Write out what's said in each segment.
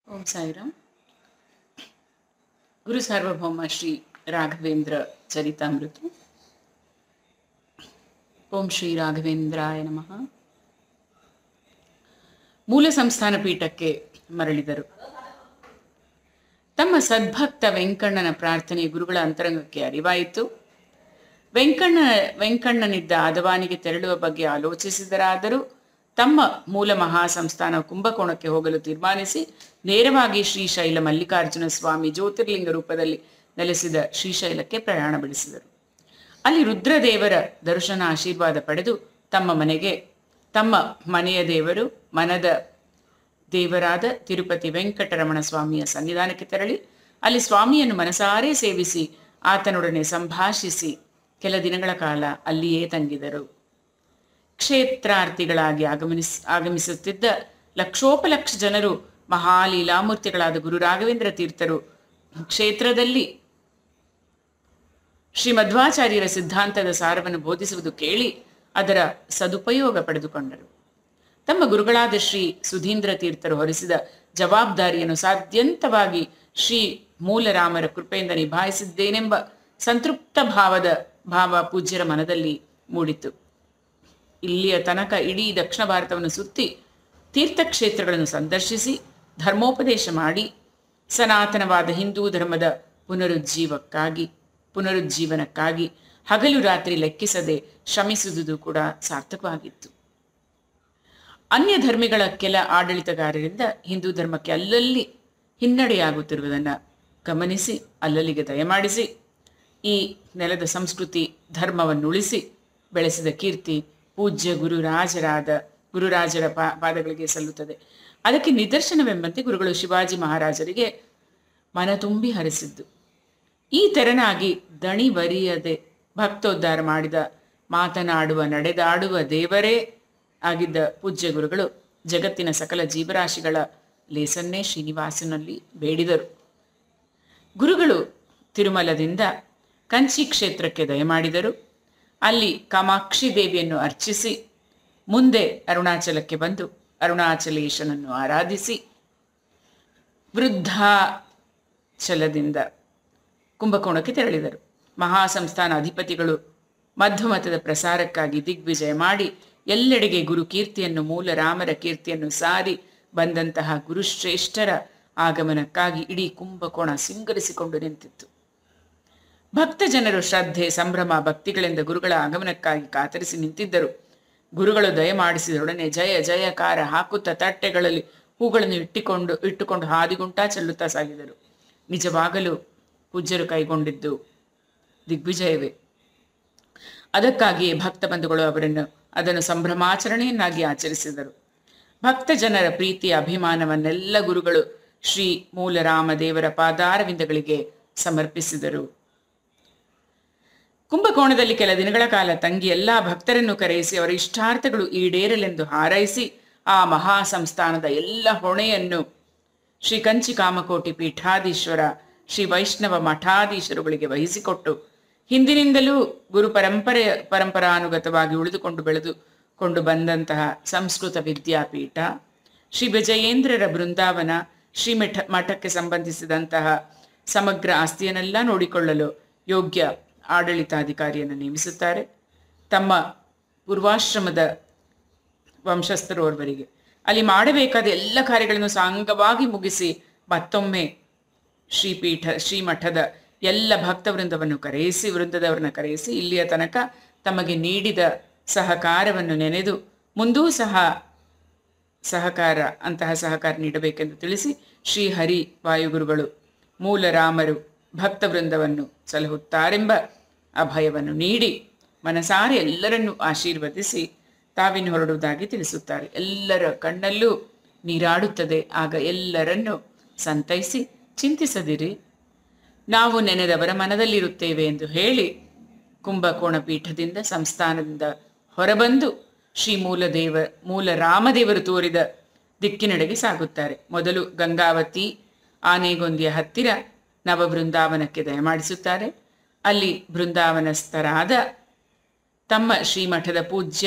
ಓಂ ಸಾಯಿರಾಮ್ ಗುರು ಸಾರ್ವಭೌಮ ಶ್ರೀ ರಾಘವೇಂದ್ರ ಚರಿತಾಮೃತ ಓಂ ಶ್ರೀ ರಾಘವೇಂದ್ರಾಯ ನಮಃ ಮೂಲ ಸಂಸ್ಥಾನ ಪೀಠಕ್ಕೆ ಮರಳಿದರು ತಮ್ಮ ಸದ್ಭಕ್ತ ವೆಂಕಣ್ಣನ ಪ್ರಾರ್ಥನೆ ಗುರುಗಳ ಅಂತರಂಗಕ್ಕೆ ಅರಿವಾಯಿತು ವೆಂಕಣ್ಣ ವೆಂಕಣ್ಣನಿದ್ದ ಆದವಾನಿಗೆ ತೆರಳುವ ಬಗ್ಗೆ ಆಲೋಚಿಸಿದರಾದರೂ ತಮ್ಮ ಮೂಲ ಮಹಾಸಂಸ್ಥಾನ ಕುಂಭಕೋಣಕ್ಕೆ ಹೋಗಲು ತೀರ್ಮಾನಿಸಿ ನೇರವಾಗಿ ಶ್ರೀಶೈಲ ಮಲ್ಲಿಕಾರ್ಜುನ ಸ್ವಾಮಿ ಜ್ಯೋತಿರ್ಲಿಂಗ ರೂಪದಲ್ಲಿ ನೆಲೆಸಿದ ಶ್ರೀಶೈಲಕ್ಕೆ ಪ್ರಯಾಣ ಬೆಳೆಸಿದರು ಅಲ್ಲಿ ರುದ್ರದೇವರ ದರ್ಶನ ಆಶೀರ್ವಾದ ಪಡೆದು ತಮ್ಮ ಮನೆಗೆ ತಮ್ಮ ಮನೆಯ ದೇವರು ಮನದ ದೇವರಾದ ತಿರುಪತಿ ವೆಂಕಟರಮಣ ಸ್ವಾಮಿಯ ಸನ್ನಿಧಾನಕ್ಕೆ ತೆರಳಿ ಅಲ್ಲಿ ಸ್ವಾಮಿಯನ್ನು ಮನಸಾರೆ ಸೇವಿಸಿ ಆತನೊಡನೆ ಸಂಭಾಷಿಸಿ ಕೆಲ ದಿನಗಳ ಕಾಲ ಅಲ್ಲಿಯೇ ತಂಗಿದರು ಕ್ಷೇತ್ರಾರ್ಥಿಗಳಾಗಿ ಆಗಮನಿಸ್ ಆಗಮಿಸುತ್ತಿದ್ದ ಲಕ್ಷೋಪಲಕ್ಷ ಜನರು ಮಹಾಲೀಲಾಮೂರ್ತಿಗಳಾದ ಗುರು ರಾಘವೇಂದ್ರ ತೀರ್ಥರು ಕ್ಷೇತ್ರದಲ್ಲಿ ಶ್ರೀ ಮಧ್ವಾಚಾರ್ಯರ ಸಿದ್ಧಾಂತದ ಸಾರವನ್ನು ಬೋಧಿಸುವುದು ಕೇಳಿ ಅದರ ಸದುಪಯೋಗ ಪಡೆದುಕೊಂಡರು ತಮ್ಮ ಗುರುಗಳಾದ ಶ್ರೀ ಸುಧೀಂದ್ರ ತೀರ್ಥರು ಹೊರಿಸಿದ ಜವಾಬ್ದಾರಿಯನ್ನು ಸಾಧ್ಯಂತವಾಗಿ ಶ್ರೀ ಮೂಲರಾಮರ ಕೃಪೆಯಿಂದ ನಿಭಾಯಿಸಿದ್ದೇನೆಂಬ ಸಂತೃಪ್ತ ಭಾವದ ಭಾವ ಪೂಜ್ಯರ ಮನದಲ್ಲಿ ಮೂಡಿತು ಇಲ್ಲಿಯ ತನಕ ಇಡೀ ದಕ್ಷಿಣ ಭಾರತವನ್ನು ಸುತ್ತಿ ತೀರ್ಥಕ್ಷೇತ್ರಗಳನ್ನು ಸಂದರ್ಶಿಸಿ ಧರ್ಮೋಪದೇಶ ಮಾಡಿ ಸನಾತನವಾದ ಹಿಂದೂ ಧರ್ಮದ ಪುನರುಜ್ಜೀವಕ್ಕಾಗಿ ಪುನರುಜ್ಜೀವನಕ್ಕಾಗಿ ಹಗಲು ರಾತ್ರಿ ಲೆಕ್ಕಿಸದೆ ಶ್ರಮಿಸುವುದು ಕೂಡ ಸಾರ್ಥಕವಾಗಿತ್ತು ಅನ್ಯ ಧರ್ಮಿಗಳ ಕೆಲ ಆಡಳಿತಗಾರರಿಂದ ಹಿಂದೂ ಧರ್ಮಕ್ಕೆ ಅಲ್ಲಲ್ಲಿ ಹಿನ್ನಡೆಯಾಗುತ್ತಿರುವುದನ್ನು ಗಮನಿಸಿ ಅಲ್ಲಲ್ಲಿಗೆ ದಯಮಾಡಿಸಿ ಈ ನೆಲದ ಸಂಸ್ಕೃತಿ ಧರ್ಮವನ್ನು ಉಳಿಸಿ ಬೆಳೆಸಿದ ಕೀರ್ತಿ ಪೂಜ್ಯ ಗುರುರಾಜರಾದ ಗುರುರಾಜರ ಪಾ ಪಾದಗಳಿಗೆ ಸಲ್ಲುತ್ತದೆ ಅದಕ್ಕೆ ನಿದರ್ಶನವೆಂಬಂತೆ ಗುರುಗಳು ಶಿವಾಜಿ ಮಹಾರಾಜರಿಗೆ ಮನ ತುಂಬಿ ಹರಿಸಿದ್ದು ಈ ತೆರನಾಗಿ ದಣಿವರಿಯದೆ ಭಕ್ತೋದ್ಧಾರ ಮಾಡಿದ ಮಾತನಾಡುವ ನಡೆದಾಡುವ ದೇವರೇ ಆಗಿದ್ದ ಪೂಜ್ಯ ಗುರುಗಳು ಜಗತ್ತಿನ ಸಕಲ ಜೀವರಾಶಿಗಳ ಲೇಸನ್ನೇ ಶ್ರೀನಿವಾಸನಲ್ಲಿ ಬೇಡಿದರು ಗುರುಗಳು ತಿರುಮಲದಿಂದ ಕಂಚಿ ಕ್ಷೇತ್ರಕ್ಕೆ ದಯಮಾಡಿದರು ಅಲ್ಲಿ ಕಾಮಾಕ್ಷಿ ದೇವಿಯನ್ನು ಅರ್ಚಿಸಿ ಮುಂದೆ ಅರುಣಾಚಲಕ್ಕೆ ಬಂದು ಅರುಣಾಚಲೇಶನನ್ನು ಆರಾಧಿಸಿ ವೃದ್ಧಾಚಲದಿಂದ ಕುಂಭಕೋಣಕ್ಕೆ ತೆರಳಿದರು ಮಹಾಸಂಸ್ಥಾನ ಅಧಿಪತಿಗಳು ಮಧ್ವಮತದ ಪ್ರಸಾರಕ್ಕಾಗಿ ದಿಗ್ವಿಜಯ ಮಾಡಿ ಎಲ್ಲೆಡೆಗೆ ಗುರು ಕೀರ್ತಿಯನ್ನು ಮೂಲ ರಾಮರ ಕೀರ್ತಿಯನ್ನು ಸಾರಿ ಬಂದಂತಹ ಗುರುಶ್ರೇಷ್ಠರ ಆಗಮನಕ್ಕಾಗಿ ಇಡೀ ಕುಂಭಕೋಣ ಸಿಂಗರಿಸಿಕೊಂಡು ನಿಂತಿತ್ತು ಭಕ್ತ ಜನರು ಶ್ರದ್ಧೆ ಸಂಭ್ರಮ ಭಕ್ತಿಗಳಿಂದ ಗುರುಗಳ ಆಗಮನಕ್ಕಾಗಿ ಕಾತರಿಸಿ ನಿಂತಿದ್ದರು ಗುರುಗಳು ದಯಮಾಡಿಸಿದೊಡನೆ ಜಯ ಜಯಕಾರ ಹಾಕುತ್ತಾ ತಟ್ಟೆಗಳಲ್ಲಿ ಹೂಗಳನ್ನು ಇಟ್ಟಿಕೊಂಡು ಇಟ್ಟುಕೊಂಡು ಹಾದಿಗುಂಟಾ ಚೆಲ್ಲುತ್ತಾ ಸಾಗಿದರು ನಿಜವಾಗಲೂ ಪೂಜ್ಯರು ಕೈಗೊಂಡಿದ್ದು ದಿಗ್ವಿಜಯವೇ ಅದಕ್ಕಾಗಿಯೇ ಭಕ್ತ ಬಂಧುಗಳು ಅವರನ್ನು ಅದನ್ನು ಸಂಭ್ರಮಾಚರಣೆಯನ್ನಾಗಿ ಆಚರಿಸಿದರು ಭಕ್ತ ಜನರ ಪ್ರೀತಿಯ ಅಭಿಮಾನವನ್ನೆಲ್ಲ ಗುರುಗಳು ಶ್ರೀ ಮೂಲರಾಮದೇವರ ಪಾದಾರವಿಂದಗಳಿಗೆ ಸಮರ್ಪಿಸಿದರು ಕುಂಭಕೋಣದಲ್ಲಿ ಕೆಲ ದಿನಗಳ ಕಾಲ ತಂಗಿ ಎಲ್ಲಾ ಭಕ್ತರನ್ನು ಕರೆಯಿಸಿ ಅವರ ಇಷ್ಟಾರ್ಥಗಳು ಈಡೇರಲೆಂದು ಹಾರೈಸಿ ಆ ಮಹಾ ಸಂಸ್ಥಾನದ ಎಲ್ಲ ಹೊಣೆಯನ್ನು ಶ್ರೀ ಕಂಚಿ ಕಾಮಕೋಟಿ ಪೀಠಾಧೀಶ್ವರ ಶ್ರೀ ವೈಷ್ಣವ ಮಠಾಧೀಶರುಗಳಿಗೆ ವಹಿಸಿಕೊಟ್ಟು ಹಿಂದಿನಿಂದಲೂ ಗುರು ಪರಂಪರೆ ಪರಂಪರಾನುಗತವಾಗಿ ಉಳಿದುಕೊಂಡು ಬೆಳೆದುಕೊಂಡು ಬಂದಂತಹ ಸಂಸ್ಕೃತ ವಿದ್ಯಾಪೀಠ ಶ್ರೀ ವಿಜಯೇಂದ್ರರ ಬೃಂದಾವನ ಶ್ರೀ ಮಠ ಮಠಕ್ಕೆ ಸಂಬಂಧಿಸಿದಂತಹ ಸಮಗ್ರ ಆಸ್ತಿಯನ್ನೆಲ್ಲ ನೋಡಿಕೊಳ್ಳಲು ಯೋಗ್ಯ ಆಡಳಿತಾಧಿಕಾರಿಯನ್ನು ನೇಮಿಸುತ್ತಾರೆ ತಮ್ಮ ಪೂರ್ವಾಶ್ರಮದ ವಂಶಸ್ಥರೋರ್ವರಿಗೆ ಅಲ್ಲಿ ಮಾಡಬೇಕಾದ ಎಲ್ಲ ಕಾರ್ಯಗಳನ್ನು ಸಾಂಗವಾಗಿ ಮುಗಿಸಿ ಮತ್ತೊಮ್ಮೆ ಶ್ರೀಪೀಠ ಶ್ರೀಮಠದ ಎಲ್ಲ ಭಕ್ತ ವೃಂದವನ್ನು ಕರೆಯಿಸಿ ವೃಂದದವರನ್ನ ಕರೆಯಿಸಿ ಇಲ್ಲಿಯ ತನಕ ತಮಗೆ ನೀಡಿದ ಸಹಕಾರವನ್ನು ನೆನೆದು ಮುಂದೂ ಸಹ ಸಹಕಾರ ಅಂತಹ ಸಹಕಾರ ನೀಡಬೇಕೆಂದು ತಿಳಿಸಿ ಶ್ರೀಹರಿ ವಾಯುಗುರುಗಳು ಮೂಲ ರಾಮರು ಭಕ್ತ ವೃಂದವನ್ನು ಸಲಹುತ್ತಾರೆಂಬ ಅಭಯವನ್ನು ನೀಡಿ ಮನಸಾರೆ ಎಲ್ಲರನ್ನೂ ಆಶೀರ್ವದಿಸಿ ತಾವಿನ್ನು ಹೊರಡುವುದಾಗಿ ತಿಳಿಸುತ್ತಾರೆ ಎಲ್ಲರ ಕಣ್ಣಲ್ಲೂ ನೀರಾಡುತ್ತದೆ ಆಗ ಎಲ್ಲರನ್ನು ಸಂತೈಸಿ ಚಿಂತಿಸದಿರಿ ನಾವು ನೆನೆದವರ ಮನದಲ್ಲಿರುತ್ತೇವೆ ಎಂದು ಹೇಳಿ ಕುಂಭಕೋಣ ಪೀಠದಿಂದ ಸಂಸ್ಥಾನದಿಂದ ಹೊರಬಂದು ಶ್ರೀ ಮೂಲದೇವ ಮೂಲ ರಾಮದೇವರು ತೋರಿದ ದಿಕ್ಕಿನೆಡೆಗೆ ಸಾಗುತ್ತಾರೆ ಮೊದಲು ಗಂಗಾವತಿ ಆನೆಗೊಂದಿಯ ಹತ್ತಿರ ನವ ಬೃಂದಾವನಕ್ಕೆ ದಯಮಾಡಿಸುತ್ತಾರೆ ಅಲ್ಲಿ ಬೃಂದಾವನಸ್ಥರಾದ ತಮ್ಮ ಶ್ರೀಮಠದ ಪೂಜ್ಯ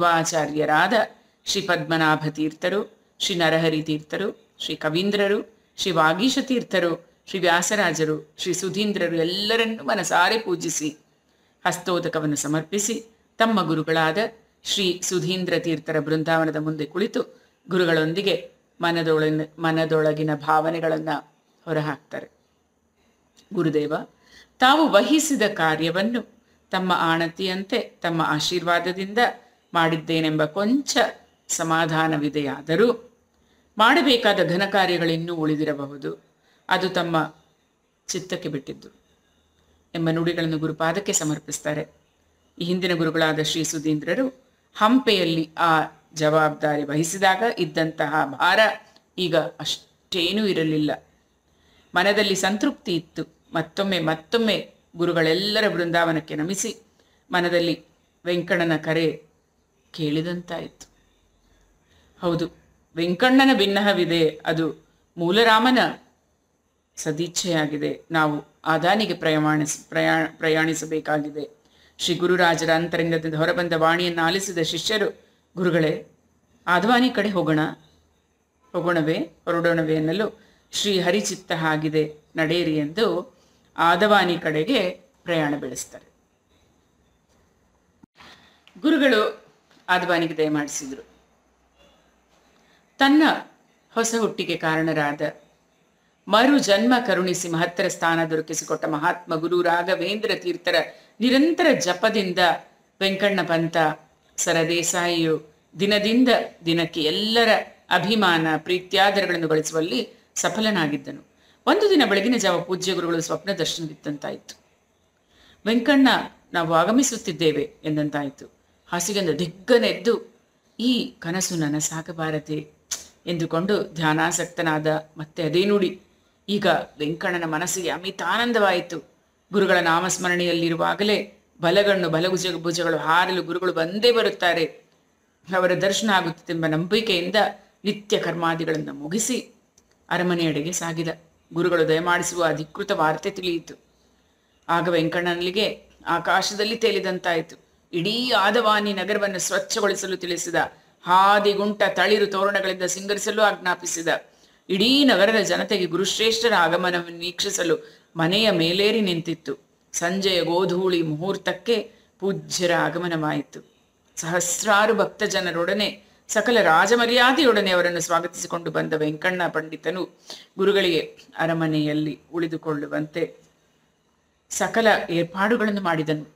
ಪೂರ್ವಾಚಾರ್ಯರಾದ ಶ್ರೀ ಪದ್ಮನಾಭ ತೀರ್ಥರು ಶ್ರೀ ನರಹರಿ ತೀರ್ಥರು ಶ್ರೀ ಕವೀಂದ್ರರು ಶ್ರೀ ವಾಗೀಶ ತೀರ್ಥರು ಶ್ರೀ ವ್ಯಾಸರಾಜರು ಶ್ರೀ ಸುಧೀಂದ್ರರು ಎಲ್ಲರನ್ನೂ ಮನಸಾರೆ ಪೂಜಿಸಿ ಹಸ್ತೋದಕವನ್ನು ಸಮರ್ಪಿಸಿ ತಮ್ಮ ಗುರುಗಳಾದ ಶ್ರೀ ಸುಧೀಂದ್ರ ತೀರ್ಥರ ಬೃಂದಾವನದ ಮುಂದೆ ಕುಳಿತು ಗುರುಗಳೊಂದಿಗೆ ಮನದೊಳಗಿನ ಮನದೊಳಗಿನ ಭಾವನೆಗಳನ್ನು ಹೊರಹಾಕ್ತಾರೆ ಗುರುದೇವ ತಾವು ವಹಿಸಿದ ಕಾರ್ಯವನ್ನು ತಮ್ಮ ಆಣತಿಯಂತೆ ತಮ್ಮ ಆಶೀರ್ವಾದದಿಂದ ಮಾಡಿದ್ದೇನೆಂಬ ಕೊಂಚ ಸಮಾಧಾನವಿದೆಯಾದರೂ ಮಾಡಬೇಕಾದ ಘನ ಕಾರ್ಯಗಳಿನ್ನೂ ಉಳಿದಿರಬಹುದು ಅದು ತಮ್ಮ ಚಿತ್ತಕ್ಕೆ ಬಿಟ್ಟಿದ್ದು ಎಂಬ ನುಡಿಗಳನ್ನು ಗುರುಪಾದಕ್ಕೆ ಸಮರ್ಪಿಸ್ತಾರೆ ಈ ಹಿಂದಿನ ಗುರುಗಳಾದ ಶ್ರೀ ಸುಧೀಂದ್ರರು ಹಂಪೆಯಲ್ಲಿ ಆ ಜವಾಬ್ದಾರಿ ವಹಿಸಿದಾಗ ಇದ್ದಂತಹ ಭಾರ ಈಗ ಅಷ್ಟೇನೂ ಇರಲಿಲ್ಲ ಮನದಲ್ಲಿ ಸಂತೃಪ್ತಿ ಇತ್ತು ಮತ್ತೊಮ್ಮೆ ಮತ್ತೊಮ್ಮೆ ಗುರುಗಳೆಲ್ಲರ ಬೃಂದಾವನಕ್ಕೆ ನಮಿಸಿ ಮನದಲ್ಲಿ ವೆಂಕಣ್ಣನ ಕರೆ ಕೇಳಿದಂತಾಯಿತು ಹೌದು ವೆಂಕಣ್ಣನ ಭಿನ್ನಹವಿದೆ ಅದು ಮೂಲರಾಮನ ಸದೀಚ್ಛೆಯಾಗಿದೆ ನಾವು ಆದಾನಿಗೆ ಪ್ರಯಾಣಿಸ ಪ್ರಯಾ ಪ್ರಯಾಣಿಸಬೇಕಾಗಿದೆ ಶ್ರೀ ಗುರುರಾಜರ ಅಂತರಂಗದಿಂದ ಹೊರಬಂದ ವಾಣಿಯನ್ನು ಆಲಿಸಿದ ಶಿಷ್ಯರು ಗುರುಗಳೇ ಆದವಾನಿ ಕಡೆ ಹೋಗೋಣ ಹೋಗೋಣವೇ ಹೊರಡೋಣವೇ ಎನ್ನಲು ಶ್ರೀ ಹರಿಚಿತ್ತ ಆಗಿದೆ ನಡೆಯಿರಿ ಎಂದು ಆದವಾನಿ ಕಡೆಗೆ ಪ್ರಯಾಣ ಬೆಳೆಸ್ತಾರೆ ಗುರುಗಳು ಆದವಾನಿಗೆ ದಯಮಾಡಿಸಿದರು ತನ್ನ ಹೊಸ ಹುಟ್ಟಿಗೆ ಕಾರಣರಾದ ಮರು ಜನ್ಮ ಕರುಣಿಸಿ ಮಹತ್ತರ ಸ್ಥಾನ ದೊರಕಿಸಿಕೊಟ್ಟ ಮಹಾತ್ಮ ಗುರು ರಾಘವೇಂದ್ರ ತೀರ್ಥರ ನಿರಂತರ ಜಪದಿಂದ ವೆಂಕಣ್ಣ ಪಂತ ಸರದೇಸಾಯಿಯು ದಿನದಿಂದ ದಿನಕ್ಕೆ ಎಲ್ಲರ ಅಭಿಮಾನ ಪ್ರೀತ್ಯಾದರಗಳನ್ನು ಗಳಿಸುವಲ್ಲಿ ಸಫಲನಾಗಿದ್ದನು ಒಂದು ದಿನ ಬೆಳಗಿನ ಜಾವ ಪೂಜ್ಯ ಗುರುಗಳು ಸ್ವಪ್ನ ದರ್ಶನವಿತ್ತಂತಾಯಿತು ವೆಂಕಣ್ಣ ನಾವು ಆಗಮಿಸುತ್ತಿದ್ದೇವೆ ಎಂದಂತಾಯಿತು ಹಾಸಿಗೆಂದ ದಿಗ್ಗನೆದ್ದು ಈ ಕನಸು ನನಸಾಗಬಾರದೆ ಎಂದುಕೊಂಡು ಧ್ಯಾನಾಸಕ್ತನಾದ ಮತ್ತೆ ಅದೇ ನುಡಿ ಈಗ ವೆಂಕಣ್ಣನ ಮನಸ್ಸಿಗೆ ಅಮಿತ ಆನಂದವಾಯಿತು ಗುರುಗಳ ನಾಮಸ್ಮರಣೆಯಲ್ಲಿರುವಾಗಲೇ ಬಲಗಣ್ಣು ಬಲಭುಜ ಭುಜಗಳು ಹಾರಲು ಗುರುಗಳು ಬಂದೇ ಬರುತ್ತಾರೆ ಅವರ ದರ್ಶನ ಆಗುತ್ತದೆಂಬ ನಂಬಿಕೆಯಿಂದ ನಿತ್ಯ ಕರ್ಮಾದಿಗಳನ್ನು ಮುಗಿಸಿ ಅರಮನೆಯೆಡೆಗೆ ಸಾಗಿದ ಗುರುಗಳು ದಯಮಾಡಿಸುವ ಅಧಿಕೃತ ವಾರ್ತೆ ತಿಳಿಯಿತು ಆಗ ವೆಂಕಣ್ಣನಿಗೆ ಆಕಾಶದಲ್ಲಿ ತೇಲಿದಂತಾಯಿತು ಇಡೀ ಆದವಾನಿ ನಗರವನ್ನು ಸ್ವಚ್ಛಗೊಳಿಸಲು ತಿಳಿಸಿದ ಹಾದಿಗುಂಟ ತಳಿರು ತೋರಣಗಳಿಂದ ಸಿಂಗರಿಸಲು ಆಜ್ಞಾಪಿಸಿದ ಇಡೀ ನಗರದ ಜನತೆಗೆ ಗುರುಶ್ರೇಷ್ಠರ ಆಗಮನವನ್ನು ವೀಕ್ಷಿಸಲು ಮನೆಯ ಮೇಲೇರಿ ನಿಂತಿತ್ತು ಸಂಜೆಯ ಗೋಧೂಳಿ ಮುಹೂರ್ತಕ್ಕೆ ಪೂಜ್ಯರ ಆಗಮನವಾಯಿತು ಸಹಸ್ರಾರು ಭಕ್ತ ಜನರೊಡನೆ ಸಕಲ ರಾಜಮರ್ಯಾದೆಯೊಡನೆ ಅವರನ್ನು ಸ್ವಾಗತಿಸಿಕೊಂಡು ಬಂದ ವೆಂಕಣ್ಣ ಪಂಡಿತನು ಗುರುಗಳಿಗೆ ಅರಮನೆಯಲ್ಲಿ ಉಳಿದುಕೊಳ್ಳುವಂತೆ ಸಕಲ ಏರ್ಪಾಡುಗಳನ್ನು ಮಾಡಿದನು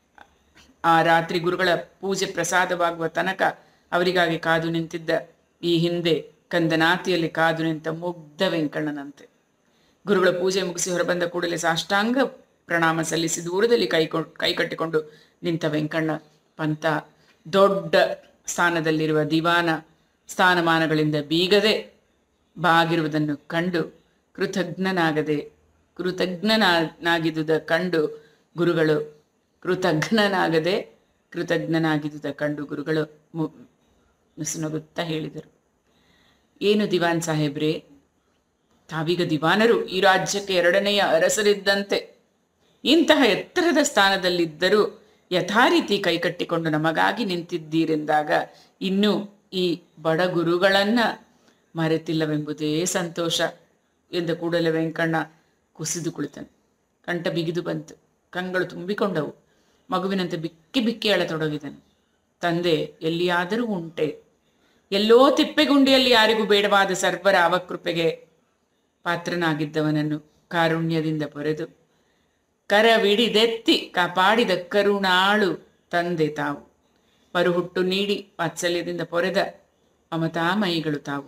ಆ ರಾತ್ರಿ ಗುರುಗಳ ಪೂಜೆ ಪ್ರಸಾದವಾಗುವ ತನಕ ಅವರಿಗಾಗಿ ಕಾದು ನಿಂತಿದ್ದ ಈ ಹಿಂದೆ ಕಂದನಾತಿಯಲ್ಲಿ ಕಾದು ನಿಂತ ಮುಗ್ಧ ವೆಂಕಣ್ಣನಂತೆ ಗುರುಗಳ ಪೂಜೆ ಮುಗಿಸಿ ಹೊರಬಂದ ಕೂಡಲೇ ಸಾಷ್ಟಾಂಗ ಪ್ರಣಾಮ ಸಲ್ಲಿಸಿ ದೂರದಲ್ಲಿ ಕೈಕೊ ಕೈಕಟ್ಟಿಕೊಂಡು ನಿಂತ ವೆಂಕಣ್ಣ ಪಂತ ದೊಡ್ಡ ಸ್ಥಾನದಲ್ಲಿರುವ ದಿವಾನ ಸ್ಥಾನಮಾನಗಳಿಂದ ಬೀಗದೆ ಬಾಗಿರುವುದನ್ನು ಕಂಡು ಕೃತಜ್ಞನಾಗದೆ ಕೃತಜ್ಞನಾಗಿದ್ದುದ ಕಂಡು ಗುರುಗಳು ಕೃತಜ್ಞನಾಗದೆ ಕೃತಜ್ಞನಾಗಿದ್ದುದ ಕಂಡು ಗುರುಗಳು ಮು- ನುಸುನಗುತ್ತಾ ಹೇಳಿದರು ಏನು ದಿವಾನ್ ಸಾಹೇಬ್ರೆ ತಾವೀಗ ದಿವಾನರು ಈ ರಾಜ್ಯಕ್ಕೆ ಎರಡನೆಯ ಅರಸರಿದ್ದಂತೆ ಇಂತಹ ಎತ್ತರದ ಸ್ಥಾನದಲ್ಲಿದ್ದರೂ ಯಥಾರೀತಿ ಕೈಕಟ್ಟಿಕೊಂಡು ನಮಗಾಗಿ ನಿಂತಿದ್ದೀರೆಂದಾಗ ಇನ್ನು ಈ ಬಡ ಗುರುಗಳನ್ನ ಮರೆತಿಲ್ಲವೆಂಬುದೇ ಸಂತೋಷ ಎಂದ ಕೂಡಲೇ ವೆಂಕಣ್ಣ ಕುಸಿದು ಕುಳಿತನು ಕಂಠ ಬಿಗಿದು ಬಂತು ಕಂಗಳು ತುಂಬಿಕೊಂಡವು ಮಗುವಿನಂತೆ ಬಿಕ್ಕಿ ಬಿಕ್ಕಿ ಅಳತೊಡಗಿದನು ತಂದೆ ಎಲ್ಲಿಯಾದರೂ ಉಂಟೆ ಎಲ್ಲೋ ತಿಪ್ಪೆಗುಂಡಿಯಲ್ಲಿ ಯಾರಿಗೂ ಬೇಡವಾದ ಸರ್ವರ ಅವಕೃಪೆಗೆ ಪಾತ್ರನಾಗಿದ್ದವನನ್ನು ಕಾರುಣ್ಯದಿಂದ ಪೊರೆದು ಕರವಿಡಿದೆತ್ತಿ ಕಾಪಾಡಿದ ಕರುಣಾಳು ತಂದೆ ತಾವು ಮರುಹುಟ್ಟು ನೀಡಿ ವಾತ್ಸಲ್ಯದಿಂದ ಪೊರೆದ ಮಮತಾಮಯಿಗಳು ತಾವು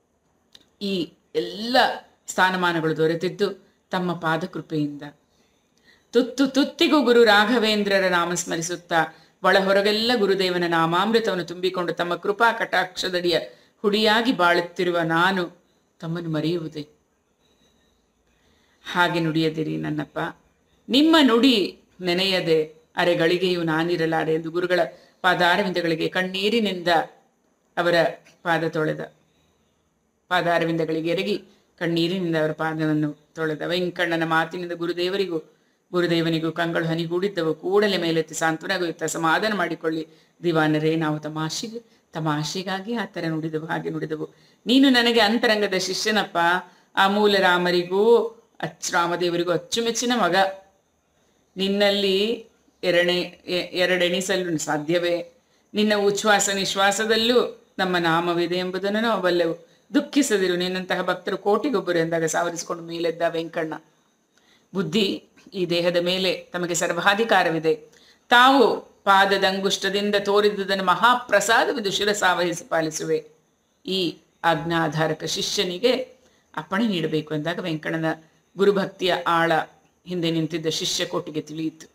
ಈ ಎಲ್ಲ ಸ್ಥಾನಮಾನಗಳು ದೊರೆತಿದ್ದು ತಮ್ಮ ಪಾದಕೃಪೆಯಿಂದ ತುತ್ತು ತುತ್ತಿಗೂ ಗುರು ರಾಘವೇಂದ್ರರ ನಾಮ ಸ್ಮರಿಸುತ್ತಾ ಒಳ ಹೊರಗೆಲ್ಲ ಗುರುದೇವನ ನಾಮಾಮೃತವನ್ನು ತುಂಬಿಕೊಂಡು ತಮ್ಮ ಕೃಪಾ ಕಟಾಕ್ಷದಡಿಯ ಹುಡಿಯಾಗಿ ಬಾಳುತ್ತಿರುವ ನಾನು ತಮ್ಮನ್ನು ಮರೆಯುವುದೇ ಹಾಗೆ ನುಡಿಯದಿರಿ ನನ್ನಪ್ಪ ನಿಮ್ಮ ನುಡಿ ನೆನೆಯದೆ ಅರೆಗಳಿಗೆಯೂ ನಾನಿರಲಾರೆ ಎಂದು ಗುರುಗಳ ಪಾದಾರವಿಂದಗಳಿಗೆ ಕಣ್ಣೀರಿನಿಂದ ಅವರ ಪಾದ ತೊಳೆದ ಪಾದಾರವಿಂದಗಳಿಗೆ ಎರಗಿ ಕಣ್ಣೀರಿನಿಂದ ಅವರ ಪಾದವನ್ನು ತೊಳೆದ ವೆಂಕಣ್ಣನ ಮಾತಿನಿಂದ ಗುರುದೇವರಿಗೂ ಗುರುದೇವನಿಗೂ ಕಂಗಳು ಹನಿಗೂಡಿದ್ದವು ಕೂಡಲೇ ಮೇಲೆತ್ತಿ ಸಾಂತ್ವನಗೊಳ್ಳುತ್ತಾ ಸಮಾಧಾನ ಮಾಡಿಕೊಳ್ಳಿ ದಿವಾನರೇ ನಾವು ತಮಾಷೆಗೆ ತಮಾಷೆಗಾಗಿ ಆ ಥರ ನುಡಿದವು ಹಾಗೆ ನುಡಿದವು ನೀನು ನನಗೆ ಅಂತರಂಗದ ಶಿಷ್ಯನಪ್ಪ ಆ ಮೂಲರಾಮರಿಗೂ ಅಚ್ಚರಾಮದೇವರಿಗೂ ಅಚ್ಚುಮೆಚ್ಚಿನ ಮಗ ನಿನ್ನಲ್ಲಿ ಎರಡನೇ ಎ- ಎರಡೆಣಿಸಲು ಸಾಧ್ಯವೇ ನಿನ್ನ ಉಚ್ಛ್ವಾಸ ನಿಶ್ವಾಸದಲ್ಲೂ ನಮ್ಮ ನಾಮವಿದೆ ಎಂಬುದನ್ನು ನಾವು ಬಲ್ಲೆವು ದುಃಖಿಸದಿರು ನಿನ್ನಂತಹ ಭಕ್ತರು ಕೋಟಿಗೊಬ್ಬರು ಎಂದಾಗ ಸಾವರಿಸಿಕೊಂಡು ಮೇಲೆದ್ದ ವೆಂಕಣ್ಣ ಬುದ್ಧಿ ಈ ದೇಹದ ಮೇಲೆ ತಮಗೆ ಸರ್ವಾಧಿಕಾರವಿದೆ ತಾವು ಪಾದದ ಅಂಗುಷ್ಟದಿಂದ ತೋರಿದುದನ್ನು ಮಹಾಪ್ರಸಾದವಿದು ಶಿರಸಾವಹಿಸಿ ಪಾಲಿಸುವೆ ಈ ಆಜ್ಞಾಧಾರಕ ಶಿಷ್ಯನಿಗೆ ಅಪ್ಪಣೆ ನೀಡಬೇಕು ಎಂದಾಗ ವೆಂಕಣ್ಣನ ಗುರುಭಕ್ತಿಯ ಆಳ ಹಿಂದೆ ನಿಂತಿದ್ದ ಶಿಷ್ಯ ಕೋಟಿಗೆ ತಿಳಿಯಿತು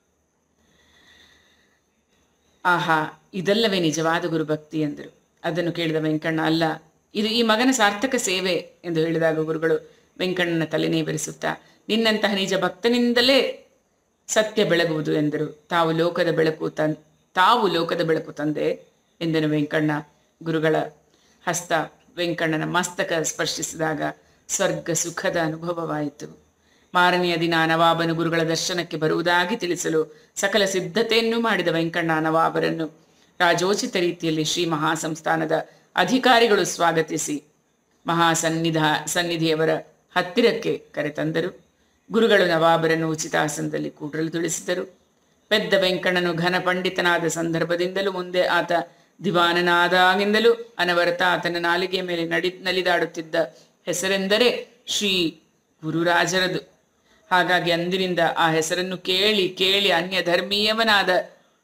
ಆಹಾ ಇದಲ್ಲವೇ ನಿಜವಾದ ಗುರುಭಕ್ತಿ ಎಂದರು ಅದನ್ನು ಕೇಳಿದ ವೆಂಕಣ್ಣ ಅಲ್ಲ ಇದು ಈ ಮಗನ ಸಾರ್ಥಕ ಸೇವೆ ಎಂದು ಹೇಳಿದಾಗ ಗುರುಗಳು ವೆಂಕಣ್ಣನ ತಲೆನೇ ಬೆರೆಸುತ್ತಾ ನಿನ್ನಂತಹ ನಿಜ ಭಕ್ತನಿಂದಲೇ ಸತ್ಯ ಬೆಳಗುವುದು ಎಂದರು ತಾವು ಲೋಕದ ಬೆಳಕು ತನ್ ತಾವು ಲೋಕದ ಬೆಳಕು ತಂದೆ ಎಂದನು ವೆಂಕಣ್ಣ ಗುರುಗಳ ಹಸ್ತ ವೆಂಕಣ್ಣನ ಮಸ್ತಕ ಸ್ಪರ್ಶಿಸಿದಾಗ ಸ್ವರ್ಗ ಸುಖದ ಅನುಭವವಾಯಿತು ಮಾರನೆಯ ದಿನ ನವಾಬನು ಗುರುಗಳ ದರ್ಶನಕ್ಕೆ ಬರುವುದಾಗಿ ತಿಳಿಸಲು ಸಕಲ ಸಿದ್ಧತೆಯನ್ನು ಮಾಡಿದ ವೆಂಕಣ್ಣ ನವಾಬರನ್ನು ರಾಜೋಚಿತ ರೀತಿಯಲ್ಲಿ ಶ್ರೀ ಮಹಾಸಂಸ್ಥಾನದ ಅಧಿಕಾರಿಗಳು ಸ್ವಾಗತಿಸಿ ಮಹಾಸನ್ನಿಧ ಸನ್ನಿಧಿಯವರ ಹತ್ತಿರಕ್ಕೆ ಕರೆತಂದರು ಗುರುಗಳು ನವಾಬರನ್ನು ಉಚಿತಾಸನದಲ್ಲಿ ಕೂಡಲು ತಿಳಿಸಿದರು ಪೆದ್ದ ವೆಂಕಣ್ಣನು ಘನ ಪಂಡಿತನಾದ ಸಂದರ್ಭದಿಂದಲೂ ಮುಂದೆ ಆತ ದಿವಾನನಾದಾಗಿಂದಲೂ ಅನವರತ ಆತನ ನಾಲಿಗೆಯ ಮೇಲೆ ನಡಿ ನಲಿದಾಡುತ್ತಿದ್ದ ಹೆಸರೆಂದರೆ ಶ್ರೀ ಗುರುರಾಜರದು ಹಾಗಾಗಿ ಅಂದಿನಿಂದ ಆ ಹೆಸರನ್ನು ಕೇಳಿ ಕೇಳಿ ಅನ್ಯ ಧರ್ಮೀಯವನಾದ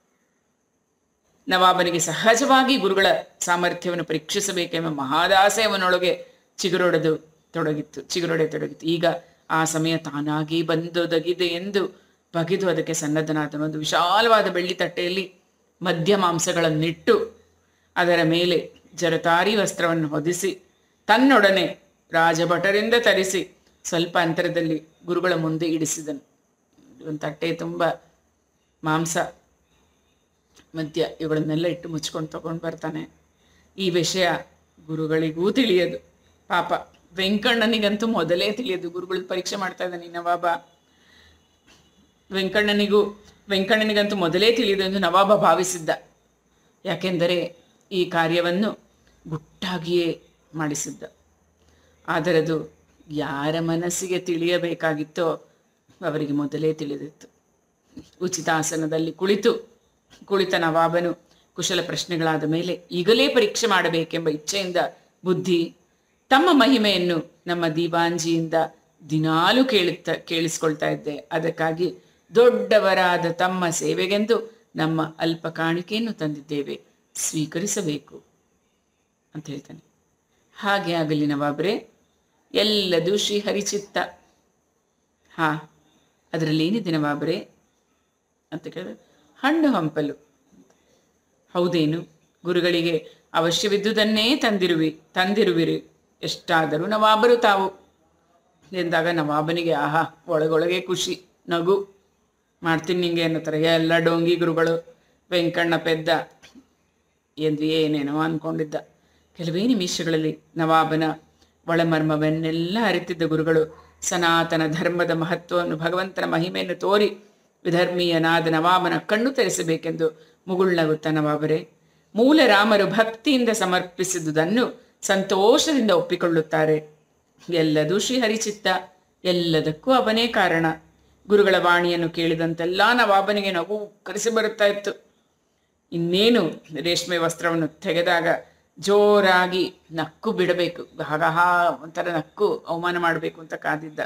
ನವಾಬನಿಗೆ ಸಹಜವಾಗಿ ಗುರುಗಳ ಸಾಮರ್ಥ್ಯವನ್ನು ಪರೀಕ್ಷಿಸಬೇಕೆಂಬ ಮಹಾದಾಸೆ ಅವನೊಳಗೆ ಚಿಗುರೊಡೆದು ತೊಡಗಿತ್ತು ಚಿಗುರೊಡೆ ತೊಡಗಿತ್ತು ಈಗ ಆ ಸಮಯ ತಾನಾಗಿ ಬಂದೊದಗಿದೆ ಎಂದು ಬಗೆದು ಅದಕ್ಕೆ ಸನ್ನದ್ಧನಾದನು ಒಂದು ವಿಶಾಲವಾದ ಬೆಳ್ಳಿ ತಟ್ಟೆಯಲ್ಲಿ ಮಧ್ಯ ಮಾಂಸಗಳನ್ನಿಟ್ಟು ಅದರ ಮೇಲೆ ಜರತಾರಿ ವಸ್ತ್ರವನ್ನು ಹೊದಿಸಿ ತನ್ನೊಡನೆ ರಾಜಭಟರಿಂದ ತರಿಸಿ ಸ್ವಲ್ಪ ಅಂತರದಲ್ಲಿ ಗುರುಗಳ ಮುಂದೆ ಇಡಿಸಿದನು ಒಂದು ತಟ್ಟೆ ತುಂಬ ಮಾಂಸ ಮದ್ಯ ಇವುಗಳನ್ನೆಲ್ಲ ಇಟ್ಟು ಮುಚ್ಕೊಂಡು ತಗೊಂಡು ಬರ್ತಾನೆ ಈ ವಿಷಯ ಗುರುಗಳಿಗೂ ತಿಳಿಯದು ಪಾಪ ವೆಂಕಣ್ಣನಿಗಂತೂ ಮೊದಲೇ ತಿಳಿಯದು ಗುರುಗಳು ಪರೀಕ್ಷೆ ಮಾಡ್ತಾ ಇದ್ದಾನೆ ನವಾಬ ವೆಂಕಣ್ಣನಿಗೂ ವೆಂಕಣ್ಣನಿಗಂತೂ ಮೊದಲೇ ತಿಳಿಯದು ಎಂದು ನವಾಬ ಭಾವಿಸಿದ್ದ ಯಾಕೆಂದರೆ ಈ ಕಾರ್ಯವನ್ನು ಗುಟ್ಟಾಗಿಯೇ ಮಾಡಿಸಿದ್ದ ಆದರದು ಯಾರ ಮನಸ್ಸಿಗೆ ತಿಳಿಯಬೇಕಾಗಿತ್ತೋ ಅವರಿಗೆ ಮೊದಲೇ ತಿಳಿದಿತ್ತು ಉಚಿತಾಸನದಲ್ಲಿ ಕುಳಿತು ಕುಳಿತ ನವಾಬನು ಕುಶಲ ಪ್ರಶ್ನೆಗಳಾದ ಮೇಲೆ ಈಗಲೇ ಪರೀಕ್ಷೆ ಮಾಡಬೇಕೆಂಬ ಇಚ್ಛೆಯಿಂದ ಬುದ್ಧಿ ತಮ್ಮ ಮಹಿಮೆಯನ್ನು ನಮ್ಮ ದೀವಾಂಜಿಯಿಂದ ದಿನಾಲು ಕೇಳುತ್ತಾ ಕೇಳಿಸ್ಕೊಳ್ತಾ ಇದ್ದೆ ಅದಕ್ಕಾಗಿ ದೊಡ್ಡವರಾದ ತಮ್ಮ ಸೇವೆಗೆಂದು ನಮ್ಮ ಅಲ್ಪ ಕಾಣಿಕೆಯನ್ನು ತಂದಿದ್ದೇವೆ ಸ್ವೀಕರಿಸಬೇಕು ಅಂತ ಹೇಳ್ತಾನೆ ಹಾಗೆ ಆಗಲಿ ನವಾಬ್ರೆ ಎಲ್ಲದೂ ಶ್ರೀಹರಿಚಿತ್ತ ಹಾ ಅದರಲ್ಲಿ ಏನಿದೆ ನವಾಬ್ರೆ ಅಂತ ಕೇಳಿದ್ರೆ ಹಣ್ಣು ಹಂಪಲು ಹೌದೇನು ಗುರುಗಳಿಗೆ ಅವಶ್ಯವಿದ್ದುದನ್ನೇ ತಂದಿರುವಿ ತಂದಿರುವಿರಿ ಎಷ್ಟಾದರೂ ನವಾಬರು ತಾವು ಎಂದಾಗ ನವಾಬನಿಗೆ ಆಹಾ ಒಳಗೊಳಗೆ ಖುಷಿ ನಗು ಮಾಡ್ತೀನಿ ನಿಂಗೆ ಅನ್ನೋತಾರೆ ಎಲ್ಲ ಡೋಂಗಿ ಗುರುಗಳು ವೆಂಕಣ್ಣ ಪೆದ್ದ ಎಂದು ಏನೇನೋ ಅಂದ್ಕೊಂಡಿದ್ದ ಕೆಲವೇ ನಿಮಿಷಗಳಲ್ಲಿ ನವಾಬನ ಒಳಮರ್ಮವನ್ನೆಲ್ಲ ಅರಿತಿದ್ದ ಗುರುಗಳು ಸನಾತನ ಧರ್ಮದ ಮಹತ್ವವನ್ನು ಭಗವಂತನ ಮಹಿಮೆಯನ್ನು ತೋರಿ ವಿಧರ್ಮೀಯನಾದ ನವಾಬನ ಕಣ್ಣು ತೆರೆಸಬೇಕೆಂದು ಮುಗುಳ್ನಗುತ್ತ ನವಾಬರೇ ಮೂಲ ರಾಮರು ಭಕ್ತಿಯಿಂದ ಸಮರ್ಪಿಸಿದುದನ್ನು ಸಂತೋಷದಿಂದ ಒಪ್ಪಿಕೊಳ್ಳುತ್ತಾರೆ ಎಲ್ಲದೂ ಶ್ರೀಹರಿಚಿತ್ತ ಎಲ್ಲದಕ್ಕೂ ಅವನೇ ಕಾರಣ ಗುರುಗಳ ವಾಣಿಯನ್ನು ಕೇಳಿದಂತೆಲ್ಲ ನವಾಬನಿಗೆ ನಗು ಕರೆಸಿ ಬರುತ್ತಾ ಇತ್ತು ಇನ್ನೇನು ರೇಷ್ಮೆ ವಸ್ತ್ರವನ್ನು ತೆಗೆದಾಗ ಜೋರಾಗಿ ನಕ್ಕು ಬಿಡಬೇಕು ಹಾಗಹಾ ಒಂಥರ ನಕ್ಕು ಅವಮಾನ ಮಾಡಬೇಕು ಅಂತ ಕಾದಿದ್ದ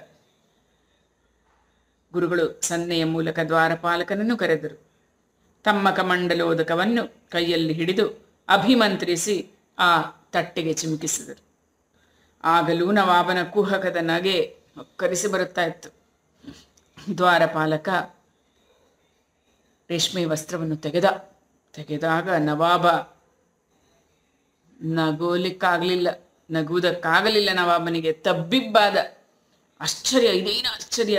ಗುರುಗಳು ಸನ್ನೆಯ ಮೂಲಕ ದ್ವಾರಪಾಲಕನನ್ನು ಕರೆದರು ತಮ್ಮ ಕಮಂಡಲೋದಕವನ್ನು ಕೈಯಲ್ಲಿ ಹಿಡಿದು ಅಭಿಮಂತ್ರಿಸಿ ಆ ತಟ್ಟೆಗೆ ಚಿಮುಕಿಸಿದರು ಆಗಲೂ ನವಾಬನ ಕುಹಕದ ನಗೆ ಕರೆಸಿ ಬರುತ್ತಾ ಇತ್ತು ದ್ವಾರಪಾಲಕ ರೇಷ್ಮೆ ವಸ್ತ್ರವನ್ನು ತೆಗೆದ ತೆಗೆದಾಗ ನವಾಬ ನಗೋಲಿಕ್ಕಾಗಲಿಲ್ಲ ನಗುವುದಕ್ಕಾಗಲಿಲ್ಲ ನವಾಬನಿಗೆ ತಬ್ಬಿಬ್ಬಾದ ಆಶ್ಚರ್ಯ ಇದೇನು ಆಶ್ಚರ್ಯ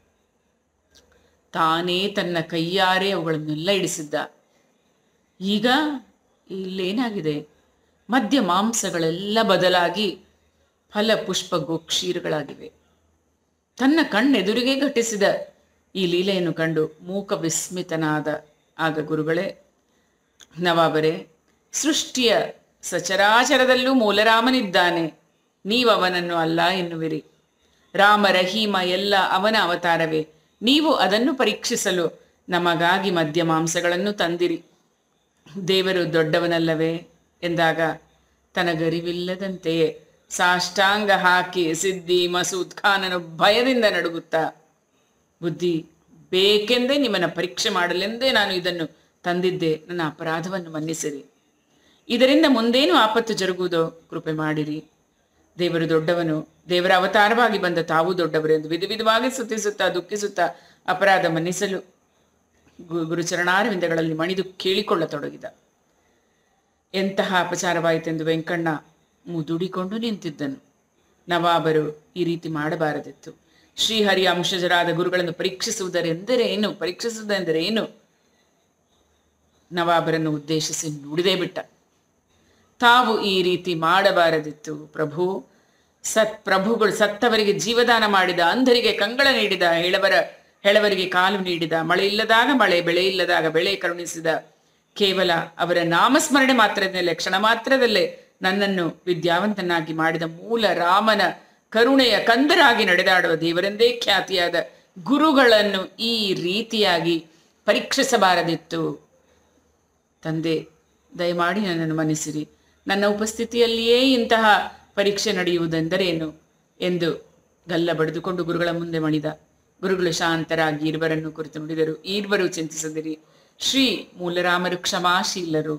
ತಾನೇ ತನ್ನ ಕೈಯಾರೆ ಅವುಗಳನ್ನೆಲ್ಲ ಇಡಿಸಿದ್ದ ಈಗ ಇಲ್ಲೇನಾಗಿದೆ ಮಧ್ಯ ಮಾಂಸಗಳೆಲ್ಲ ಬದಲಾಗಿ ಫಲ ಪುಷ್ಪ ಗೋಕ್ಷೀರಗಳಾಗಿವೆ ತನ್ನ ಕಣ್ಣೆದುರಿಗೆ ಘಟಿಸಿದ ಈ ಲೀಲೆಯನ್ನು ಕಂಡು ಮೂಕ ವಿಸ್ಮಿತನಾದ ಆಗ ಗುರುಗಳೇ ನವಾಬರೇ ಸೃಷ್ಟಿಯ ಸಚರಾಚರದಲ್ಲೂ ಮೂಲರಾಮನಿದ್ದಾನೆ ನೀವು ಅವನನ್ನು ಅಲ್ಲ ಎನ್ನುವಿರಿ ರಾಮ ರಹೀಮ ಎಲ್ಲ ಅವನ ಅವತಾರವೇ ನೀವು ಅದನ್ನು ಪರೀಕ್ಷಿಸಲು ನಮಗಾಗಿ ಮದ್ಯ ಮಾಂಸಗಳನ್ನು ತಂದಿರಿ ದೇವರು ದೊಡ್ಡವನಲ್ಲವೇ ಎಂದಾಗ ತನಗರಿವಿಲ್ಲದಂತೆಯೇ ಸಾಷ್ಟಾಂಗ ಹಾಕಿ ಸಿದ್ದಿ ಮಸೂದ್ ಖಾನನು ಭಯದಿಂದ ನಡುಗುತ್ತಾ ಬುದ್ಧಿ ಬೇಕೆಂದೇ ನಿಮ್ಮನ್ನ ಪರೀಕ್ಷೆ ಮಾಡಲೆಂದೇ ನಾನು ಇದನ್ನು ತಂದಿದ್ದೆ ನನ್ನ ಅಪರಾಧವನ್ನು ಮನ್ನಿಸಿರಿ ಇದರಿಂದ ಮುಂದೇನು ಆಪತ್ತು ಜರುಗುವುದೋ ಕೃಪೆ ಮಾಡಿರಿ ದೇವರು ದೊಡ್ಡವನು ದೇವರ ಅವತಾರವಾಗಿ ಬಂದ ತಾವು ದೊಡ್ಡವರು ಎಂದು ವಿಧ ವಿಧವಾಗಿ ಸುತ್ತಿಸುತ್ತಾ ದುಃಖಿಸುತ್ತಾ ಅಪರಾಧ ಮನ್ನಿಸಲು ಗು- ಗುರುಚರಣಾರವಿಂದಗಳಲ್ಲಿ ಮಣಿದು ಕೇಳಿಕೊಳ್ಳತೊಡಗಿದ ಎಂತಹ ಅಪಚಾರವಾಯಿತೆಂದು ವೆಂಕಣ್ಣ ಮುದುಡಿಕೊಂಡು ನಿಂತಿದ್ದನು ನವಾಬರು ಈ ರೀತಿ ಮಾಡಬಾರದಿತ್ತು ಶ್ರೀಹರಿಯ ಅಂಶಜರಾದ ಗುರುಗಳನ್ನು ಪರೀಕ್ಷಿಸುವುದರೆಂದರೆ ಏನು ಪರೀಕ್ಷಿಸುವುದೆಂದರೆ ಏನು ನವಾಬರನ್ನು ಉದ್ದೇಶಿಸಿ ನುಡಿದೇ ಬಿಟ್ಟ ತಾವು ಈ ರೀತಿ ಮಾಡಬಾರದಿತ್ತು ಪ್ರಭು ಸತ್ ಪ್ರಭುಗಳು ಸತ್ತವರಿಗೆ ಜೀವದಾನ ಮಾಡಿದ ಅಂಧರಿಗೆ ಕಂಗಳ ನೀಡಿದ ಹೆಳವರ ಹೆಳವರಿಗೆ ಕಾಲು ನೀಡಿದ ಮಳೆ ಇಲ್ಲದಾಗ ಮಳೆ ಬೆಳೆ ಇಲ್ಲದಾಗ ಬೆಳೆ ಕರುಣಿಸಿದ ಕೇವಲ ಅವರ ನಾಮಸ್ಮರಣೆ ಮಾತ್ರದಲ್ಲೇ ಕ್ಷಣ ಮಾತ್ರದಲ್ಲೇ ನನ್ನನ್ನು ವಿದ್ಯಾವಂತನಾಗಿ ಮಾಡಿದ ಮೂಲ ರಾಮನ ಕರುಣೆಯ ಕಂದರಾಗಿ ನಡೆದಾಡುವ ದೇವರೆಂದೇ ಖ್ಯಾತಿಯಾದ ಗುರುಗಳನ್ನು ಈ ರೀತಿಯಾಗಿ ಪರೀಕ್ಷಿಸಬಾರದಿತ್ತು ತಂದೆ ದಯಮಾಡಿ ನನ್ನನ್ನು ಮನ್ನಿಸಿರಿ ನನ್ನ ಉಪಸ್ಥಿತಿಯಲ್ಲಿಯೇ ಇಂತಹ ಪರೀಕ್ಷೆ ನಡೆಯುವುದೆಂದರೇನು ಎಂದು ಗಲ್ಲ ಬಡಿದುಕೊಂಡು ಗುರುಗಳ ಮುಂದೆ ಮಣಿದ ಗುರುಗಳು ಶಾಂತರಾಗಿ ಇರುವರನ್ನು ಕುರಿತು ನುಡಿದರು ಈರ್ವರು ಚಿಂತಿಸದಿರಿ ಶ್ರೀ ಮೂಲರಾಮರು ಕ್ಷಮಾಶೀಲರು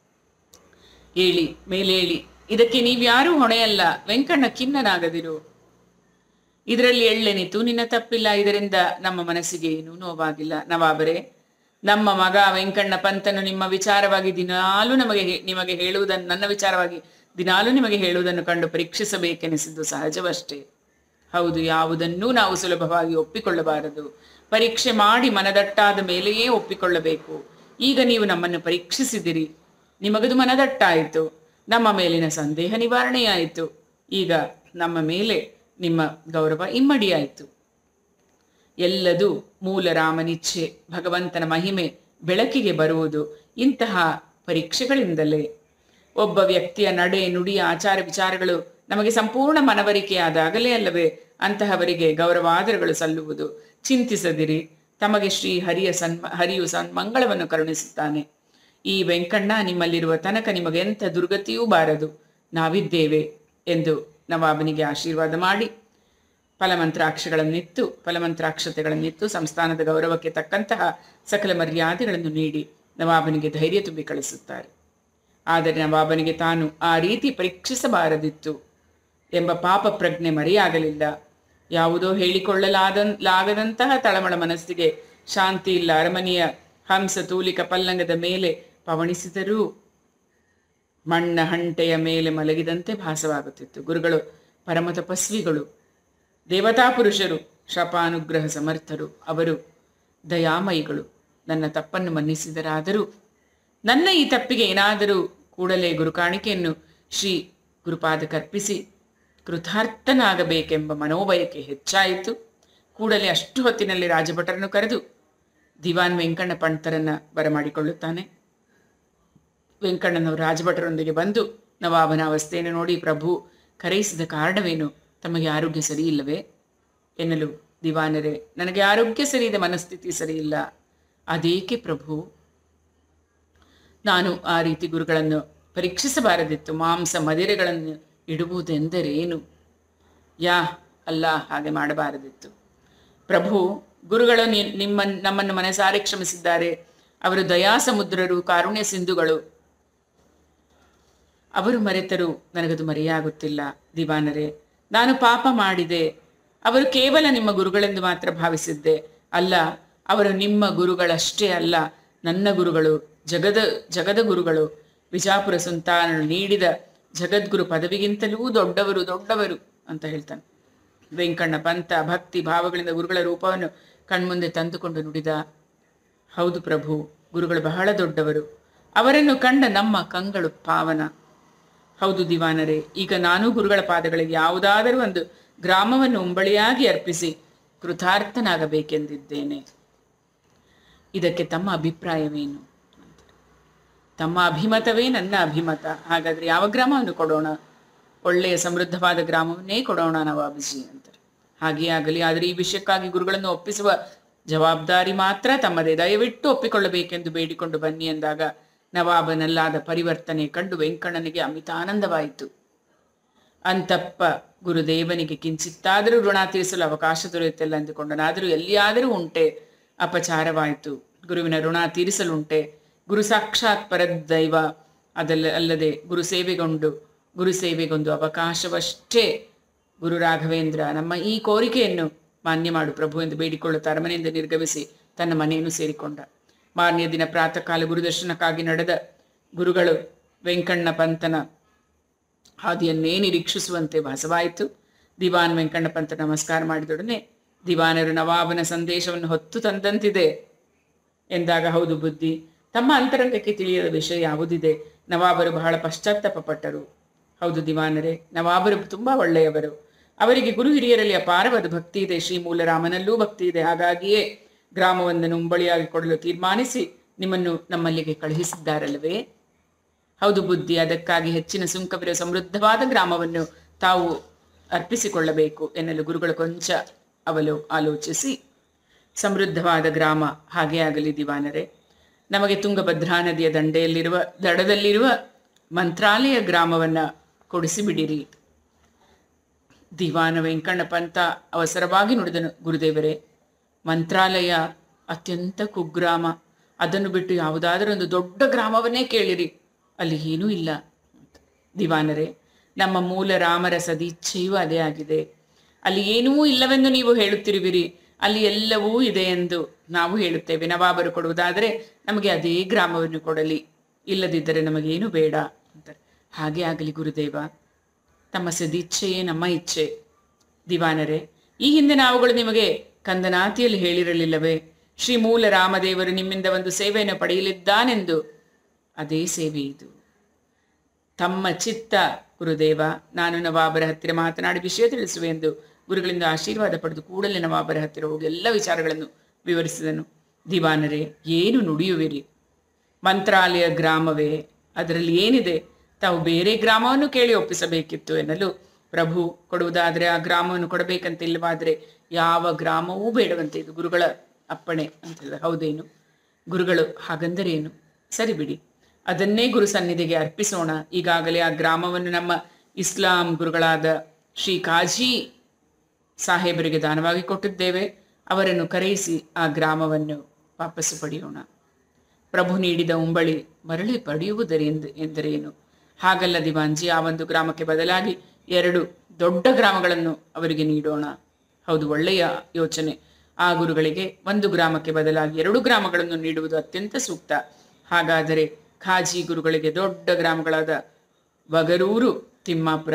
ಹೇಳಿ ಮೇಲೇಳಿ ಇದಕ್ಕೆ ನೀವ್ಯಾರೂ ಹೊಣೆಯಲ್ಲ ವೆಂಕಣ್ಣ ಖಿನ್ನನಾಗದಿರು ಇದರಲ್ಲಿ ಎಳ್ಳೆನಿತು ನಿನ್ನ ತಪ್ಪಿಲ್ಲ ಇದರಿಂದ ನಮ್ಮ ಮನಸ್ಸಿಗೆ ಏನೂ ನೋವಾಗಿಲ್ಲ ನವಾಬರೇ ನಮ್ಮ ಮಗ ವೆಂಕಣ್ಣ ಪಂತನು ನಿಮ್ಮ ವಿಚಾರವಾಗಿ ದಿನಾಲೂ ನಮಗೆ ಹೇ- ನಿಮಗೆ ಹೇಳುವುದನ್ನು ನನ್ನ ವಿಚಾರವಾಗಿ ದಿನಾಲೂ ನಿಮಗೆ ಹೇಳುವುದನ್ನು ಕಂಡು ಪರೀಕ್ಷಿಸಬೇಕೆನಿಸಿದ್ದು ಸಹಜವಷ್ಟೇ ಹೌದು ಯಾವುದನ್ನೂ ನಾವು ಸುಲಭವಾಗಿ ಒಪ್ಪಿಕೊಳ್ಳಬಾರದು ಪರೀಕ್ಷೆ ಮಾಡಿ ಮನದಟ್ಟಾದ ಮೇಲೆಯೇ ಒಪ್ಪಿಕೊಳ್ಳಬೇಕು ಈಗ ನೀವು ನಮ್ಮನ್ನು ಪರೀಕ್ಷಿಸಿದಿರಿ ನಿಮಗದು ಮನದಟ್ಟಾಯಿತು ನಮ್ಮ ಮೇಲಿನ ಸಂದೇಹ ನಿವಾರಣೆಯಾಯಿತು ಈಗ ನಮ್ಮ ಮೇಲೆ ನಿಮ್ಮ ಗೌರವ ಇಮ್ಮಡಿಯಾಯಿತು ಎಲ್ಲದೂ ಮೂಲ ರಾಮನಿಚ್ಛೆ ಭಗವಂತನ ಮಹಿಮೆ ಬೆಳಕಿಗೆ ಬರುವುದು ಇಂತಹ ಪರೀಕ್ಷೆಗಳಿಂದಲೇ ಒಬ್ಬ ವ್ಯಕ್ತಿಯ ನಡೆ ನುಡಿ ಆಚಾರ ವಿಚಾರಗಳು ನಮಗೆ ಸಂಪೂರ್ಣ ಮನವರಿಕೆಯಾದಾಗಲೇ ಅಲ್ಲವೇ ಅಂತಹವರಿಗೆ ಗೌರವಾದರಗಳು ಸಲ್ಲುವುದು ಚಿಂತಿಸದಿರಿ ತಮಗೆ ಶ್ರೀ ಹರಿಯ ಸನ್ಮ ಹರಿಯು ಸನ್ಮಂಗಳವನ್ನು ಕರುಣಿಸುತ್ತಾನೆ ಈ ವೆಂಕಣ್ಣ ನಿಮ್ಮಲ್ಲಿರುವ ತನಕ ನಿಮಗೆ ಎಂಥ ದುರ್ಗತಿಯೂ ಬಾರದು ನಾವಿದ್ದೇವೆ ಎಂದು ನವಾಬನಿಗೆ ಆಶೀರ್ವಾದ ಮಾಡಿ ಫಲಮಂತ್ರಾಕ್ಷಗಳನ್ನಿತ್ತು ಫಲಮಂತ್ರಾಕ್ಷತೆಗಳನ್ನಿತ್ತು ಸಂಸ್ಥಾನದ ಗೌರವಕ್ಕೆ ತಕ್ಕಂತಹ ಸಕಲ ಮರ್ಯಾದೆಗಳನ್ನು ನೀಡಿ ನವಾಬನಿಗೆ ಧೈರ್ಯ ತುಂಬಿ ಕಳಿಸುತ್ತಾರೆ ಆದರೆ ನವಾಬನಿಗೆ ತಾನು ಆ ರೀತಿ ಪರೀಕ್ಷಿಸಬಾರದಿತ್ತು ಎಂಬ ಪಾಪ ಪ್ರಜ್ಞೆ ಮರೆಯಾಗಲಿಲ್ಲ ಯಾವುದೋ ಹೇಳಿಕೊಳ್ಳಲಾದ ಲಾಗದಂತಹ ತಳಮಳ ಮನಸ್ಸಿಗೆ ಶಾಂತಿ ಇಲ್ಲ ಅರಮನೆಯ ಹಂಸ ತೂಲಿಕ ಪಲ್ಲಂಗದ ಮೇಲೆ ಪವಣಿಸಿದರೂ ಮಣ್ಣ ಹಂಟೆಯ ಮೇಲೆ ಮಲಗಿದಂತೆ ಭಾಸವಾಗುತ್ತಿತ್ತು ಗುರುಗಳು ಪರಮ ತಪಸ್ವಿಗಳು ದೇವತಾ ಪುರುಷರು ಶಪಾನುಗ್ರಹ ಸಮರ್ಥರು ಅವರು ದಯಾಮಯಿಗಳು ನನ್ನ ತಪ್ಪನ್ನು ಮನ್ನಿಸಿದರಾದರೂ ನನ್ನ ಈ ತಪ್ಪಿಗೆ ಏನಾದರೂ ಕೂಡಲೇ ಗುರುಕಾಣಿಕೆಯನ್ನು ಶ್ರೀ ಗುರುಪಾದಕರ್ಪಿಸಿ ಕೃತಾರ್ಥನಾಗಬೇಕೆಂಬ ಮನೋಬಯಕೆ ಹೆಚ್ಚಾಯಿತು ಕೂಡಲೇ ಅಷ್ಟು ಹೊತ್ತಿನಲ್ಲಿ ರಾಜಭಟರನ್ನು ಕರೆದು ದಿವಾನ್ ವೆಂಕಣ್ಣ ಪಂಟರನ್ನ ಬರಮಾಡಿಕೊಳ್ಳುತ್ತಾನೆ ವೆಂಕಣ್ಣನವರು ರಾಜಭಟರೊಂದಿಗೆ ಬಂದು ನವಾಬನ ಅವಸ್ಥೆಯನ್ನು ನೋಡಿ ಪ್ರಭು ಕರೆಯಿಸಿದ ಕಾರಣವೇನು ತಮಗೆ ಆರೋಗ್ಯ ಸರಿಯಿಲ್ಲವೇ ಎನ್ನಲು ದಿವಾನರೇ ನನಗೆ ಆರೋಗ್ಯ ಸರಿಯಿದೆ ಮನಸ್ಥಿತಿ ಸರಿಯಿಲ್ಲ ಅದೇಕೆ ಪ್ರಭು ನಾನು ಆ ರೀತಿ ಗುರುಗಳನ್ನು ಪರೀಕ್ಷಿಸಬಾರದಿತ್ತು ಮಾಂಸ ಮದಿರೆಗಳನ್ನು ಇಡುವುದೆಂದರೇನು ಯಾ ಅಲ್ಲ ಹಾಗೆ ಮಾಡಬಾರದಿತ್ತು ಪ್ರಭು ಗುರುಗಳು ನಿ- ನಿಮ್ಮ ನಮ್ಮನ್ನು ಮನಸಾರೆ ಕ್ಷಮಿಸಿದ್ದಾರೆ ಅವರು ದಯಾಸಮುದ್ರರು ಕಾರುಣ್ಯ ಸಿಂಧುಗಳು ಅವರು ಮರೆತರು ನನಗದು ಮರೆಯಾಗುತ್ತಿಲ್ಲ ದಿವಾನರೇ ನಾನು ಪಾಪ ಮಾಡಿದೆ ಅವರು ಕೇವಲ ನಿಮ್ಮ ಗುರುಗಳೆಂದು ಮಾತ್ರ ಭಾವಿಸಿದ್ದೆ ಅಲ್ಲ ಅವರು ನಿಮ್ಮ ಗುರುಗಳಷ್ಟೇ ಅಲ್ಲ ನನ್ನ ಗುರುಗಳು ಜಗದ ಜಗದ ಗುರುಗಳು ವಿಜಾಪುರ ಸುಲ್ತಾನನು ನೀಡಿದ ಜಗದ್ಗುರು ಪದವಿಗಿಂತಲೂ ದೊಡ್ಡವರು ದೊಡ್ಡವರು ಅಂತ ಹೇಳ್ತಾನೆ ವೆಂಕಣ್ಣ ಪಂತ ಭಕ್ತಿ ಭಾವಗಳಿಂದ ಗುರುಗಳ ರೂಪವನ್ನು ಕಣ್ಮುಂದೆ ತಂದುಕೊಂಡು ನುಡಿದ ಹೌದು ಪ್ರಭು ಗುರುಗಳು ಬಹಳ ದೊಡ್ಡವರು ಅವರನ್ನು ಕಂಡ ನಮ್ಮ ಕಂಗಳು ಪಾವನ ಹೌದು ದಿವಾನರೇ ಈಗ ನಾನು ಗುರುಗಳ ಪಾದಗಳಿಗೆ ಯಾವುದಾದರೂ ಒಂದು ಗ್ರಾಮವನ್ನು ಉಂಬಳಿಯಾಗಿ ಅರ್ಪಿಸಿ ಕೃತಾರ್ಥನಾಗಬೇಕೆಂದಿದ್ದೇನೆ ಇದಕ್ಕೆ ತಮ್ಮ ಅಭಿಪ್ರಾಯವೇನು ತಮ್ಮ ಅಭಿಮತವೇ ನನ್ನ ಅಭಿಮತ ಹಾಗಾದ್ರೆ ಯಾವ ಗ್ರಾಮವನ್ನು ಕೊಡೋಣ ಒಳ್ಳೆಯ ಸಮೃದ್ಧವಾದ ಗ್ರಾಮವನ್ನೇ ಕೊಡೋಣ ನವಾಬಜಿ ಅಂತಾರೆ ಹಾಗೆ ಆಗಲಿ ಆದರೆ ಈ ವಿಷಯಕ್ಕಾಗಿ ಗುರುಗಳನ್ನು ಒಪ್ಪಿಸುವ ಜವಾಬ್ದಾರಿ ಮಾತ್ರ ತಮ್ಮದೇ ದಯವಿಟ್ಟು ಒಪ್ಪಿಕೊಳ್ಳಬೇಕೆಂದು ಬೇಡಿಕೊಂಡು ಬನ್ನಿ ಎಂದಾಗ ನವಾಬನಲ್ಲಾದ ಪರಿವರ್ತನೆ ಕಂಡು ವೆಂಕಣ್ಣನಿಗೆ ಅಮಿತ ಆನಂದವಾಯಿತು ಅಂತಪ್ಪ ಗುರುದೇವನಿಗೆ ಕಿಂಚಿತ್ತಾದರೂ ಋಣ ತೀರಿಸಲು ಅವಕಾಶ ದೊರೆಯುತ್ತಿಲ್ಲ ಎಂದುಕೊಂಡನಾದರೂ ಎಲ್ಲಿಯಾದರೂ ಉಂಟೆ ಅಪಚಾರವಾಯಿತು ಗುರುವಿನ ಋಣ ತೀರಿಸಲುಂಟೆ ಗುರು ಸಾಕ್ಷಾತ್ ಪರದೈವ ಅದಲ್ಲ ಅಲ್ಲದೆ ಗುರು ಸೇವೆಗೊಂಡು ಗುರು ಸೇವೆಗೊಂದು ಅವಕಾಶವಷ್ಟೇ ಗುರು ರಾಘವೇಂದ್ರ ನಮ್ಮ ಈ ಕೋರಿಕೆಯನ್ನು ಮಾನ್ಯ ಮಾಡು ಪ್ರಭು ಎಂದು ಬೇಡಿಕೊಳ್ಳುತ್ತಾ ಅರಮನೆಯಿಂದ ನಿರ್ಗಮಿಸಿ ತನ್ನ ಮನೆಯನ್ನು ಸೇರಿಕೊಂಡ ಮಾರನೆಯ ದಿನ ಪ್ರಾತಃ ಕಾಲ ಗುರುದರ್ಶನಕ್ಕಾಗಿ ನಡೆದ ಗುರುಗಳು ವೆಂಕಣ್ಣ ಪಂತನ ಹಾದಿಯನ್ನೇ ನಿರೀಕ್ಷಿಸುವಂತೆ ಭಾಸವಾಯಿತು ದಿವಾನ್ ವೆಂಕಣ್ಣ ಪಂತ ನಮಸ್ಕಾರ ಮಾಡಿದೊಡನೆ ದಿವಾನರು ನವಾಬನ ಸಂದೇಶವನ್ನು ಹೊತ್ತು ತಂದಂತಿದೆ ಎಂದಾಗ ಹೌದು ಬುದ್ಧಿ ತಮ್ಮ ಅಂತರಂಗಕ್ಕೆ ತಿಳಿಯದ ವಿಷಯ ಯಾವುದಿದೆ ನವಾಬರು ಬಹಳ ಪಶ್ಚಾತ್ತಾಪ ಪಟ್ಟರು ಹೌದು ದಿವಾನರೇ ನವಾಬರು ತುಂಬಾ ಒಳ್ಳೆಯವರು ಅವರಿಗೆ ಗುರು ಹಿರಿಯರಲ್ಲಿ ಅಪಾರವಾದ ಭಕ್ತಿ ಇದೆ ಶ್ರೀ ಮೂಲರಾಮನಲ್ಲೂ ಭಕ್ತಿ ಇದೆ ಹಾಗಾಗಿಯೇ ಗ್ರಾಮವನ್ನು ನುಂಬಳಿಯಾಗಿ ಕೊಡಲು ತೀರ್ಮಾನಿಸಿ ನಿಮ್ಮನ್ನು ನಮ್ಮಲ್ಲಿಗೆ ಕಳುಹಿಸಿದ್ದಾರಲ್ಲವೇ ಹೌದು ಬುದ್ಧಿ ಅದಕ್ಕಾಗಿ ಹೆಚ್ಚಿನ ಸುಂಕವಿರುವ ಸಮೃದ್ಧವಾದ ಗ್ರಾಮವನ್ನು ತಾವು ಅರ್ಪಿಸಿಕೊಳ್ಳಬೇಕು ಎನ್ನಲು ಗುರುಗಳು ಕೊಂಚ ಅವಲು ಆಲೋಚಿಸಿ ಸಮೃದ್ಧವಾದ ಗ್ರಾಮ ಹಾಗೆ ಆಗಲಿ ದಿವಾನರೇ ನಮಗೆ ತುಂಗಭದ್ರಾ ನದಿಯ ದಂಡೆಯಲ್ಲಿರುವ ದಡದಲ್ಲಿರುವ ಮಂತ್ರಾಲಯ ಗ್ರಾಮವನ್ನ ಕೊಡಿಸಿಬಿಡಿರಿ ದಿವಾನ ವೆಂಕಣ್ಣ ಪಂತ ಅವಸರವಾಗಿ ನುಡಿದನು ಗುರುದೇವರೇ ಮಂತ್ರಾಲಯ ಅತ್ಯಂತ ಕುಗ್ರಾಮ ಅದನ್ನು ಬಿಟ್ಟು ಯಾವುದಾದರೂ ಒಂದು ದೊಡ್ಡ ಗ್ರಾಮವನ್ನೇ ಕೇಳಿರಿ ಅಲ್ಲಿ ಏನೂ ಇಲ್ಲ ದಿವಾನರೇ ನಮ್ಮ ಮೂಲ ರಾಮರ ಸದಿಚ್ಛೆಯೂ ಅದೇ ಆಗಿದೆ ಅಲ್ಲಿ ಏನೂ ಇಲ್ಲವೆಂದು ನೀವು ಹೇಳುತ್ತಿರುವಿರಿ ಅಲ್ಲಿ ಎಲ್ಲವೂ ಇದೆ ಎಂದು ನಾವು ಹೇಳುತ್ತೇವೆ ನವಾಬರು ಕೊಡುವುದಾದರೆ ನಮಗೆ ಅದೇ ಗ್ರಾಮವನ್ನು ಕೊಡಲಿ ಇಲ್ಲದಿದ್ದರೆ ನಮಗೇನು ಬೇಡ ಅಂತಾರೆ ಹಾಗೆ ಆಗಲಿ ಗುರುದೇವ ತಮ್ಮ ಸದಿಚ್ಛೆಯೇ ನಮ್ಮ ಇಚ್ಛೆ ದಿವಾನರೇ ಈ ಹಿಂದೆ ನಾವುಗಳು ನಿಮಗೆ ಕಂದನಾತಿಯಲ್ಲಿ ಹೇಳಿರಲಿಲ್ಲವೇ ಶ್ರೀ ಮೂಲ ರಾಮದೇವರು ನಿಮ್ಮಿಂದ ಒಂದು ಸೇವೆಯನ್ನು ಪಡೆಯಲಿದ್ದಾನೆಂದು ಅದೇ ಸೇವೆ ಇದು ತಮ್ಮ ಚಿತ್ತ ಗುರುದೇವ ನಾನು ನವಾಬರ ಹತ್ತಿರ ಮಾತನಾಡಿ ವಿಷಯ ತಿಳಿಸುವೆ ಎಂದು ಗುರುಗಳಿಂದ ಆಶೀರ್ವಾದ ಪಡೆದು ಕೂಡಲೇ ನವಾಬರ ಹತ್ತಿರ ಹೋಗಿ ಎಲ್ಲ ವಿಚಾರಗಳನ್ನು ವಿವರಿಸಿದನು ದಿವಾನರೇ ಏನು ನುಡಿಯುವಿರಿ ಮಂತ್ರಾಲಯ ಗ್ರಾಮವೇ ಅದರಲ್ಲಿ ಏನಿದೆ ತಾವು ಬೇರೆ ಗ್ರಾಮವನ್ನು ಕೇಳಿ ಒಪ್ಪಿಸಬೇಕಿತ್ತು ಎನ್ನಲು ಪ್ರಭು ಕೊಡುವುದಾದರೆ ಆ ಗ್ರಾಮವನ್ನು ಕೊಡಬೇಕಂತ ಇಲ್ಲವಾದರೆ ಯಾವ ಗ್ರಾಮವೂ ಬೇಡವಂತೆ ಇದು ಗುರುಗಳ ಅಪ್ಪಣೆ ಅಂತ ಹೇಳಿದ ಹೌದೇನು ಗುರುಗಳು ಹಾಗಂದರೇನು ಸರಿ ಬಿಡಿ ಅದನ್ನೇ ಗುರು ಸನ್ನಿಧಿಗೆ ಅರ್ಪಿಸೋಣ ಈಗಾಗಲೇ ಆ ಗ್ರಾಮವನ್ನು ನಮ್ಮ ಇಸ್ಲಾಂ ಗುರುಗಳಾದ ಶ್ರೀ ಕಾಜಿ ಸಾಹೇಬರಿಗೆ ದಾನವಾಗಿ ಕೊಟ್ಟಿದ್ದೇವೆ ಅವರನ್ನು ಕರೆಯಿಸಿ ಆ ಗ್ರಾಮವನ್ನು ವಾಪಸ್ಸು ಪಡೆಯೋಣ ಪ್ರಭು ನೀಡಿದ ಉಂಬಳಿ ಮರಳಿ ಪಡೆಯುವುದರೆಂದು ಎಂದರೇನು ಹಾಗಲ್ಲ ದಿವಾಂಜಿ ಆ ಒಂದು ಗ್ರಾಮಕ್ಕೆ ಬದಲಾಗಿ ಎರಡು ದೊಡ್ಡ ಗ್ರಾಮಗಳನ್ನು ಅವರಿಗೆ ನೀಡೋಣ ಹೌದು ಒಳ್ಳೆಯ ಯೋಚನೆ ಆ ಗುರುಗಳಿಗೆ ಒಂದು ಗ್ರಾಮಕ್ಕೆ ಬದಲಾಗಿ ಎರಡು ಗ್ರಾಮಗಳನ್ನು ನೀಡುವುದು ಅತ್ಯಂತ ಸೂಕ್ತ ಹಾಗಾದರೆ ಖಾಜಿ ಗುರುಗಳಿಗೆ ದೊಡ್ಡ ಗ್ರಾಮಗಳಾದ ವಗರೂರು ತಿಮ್ಮಾಪುರ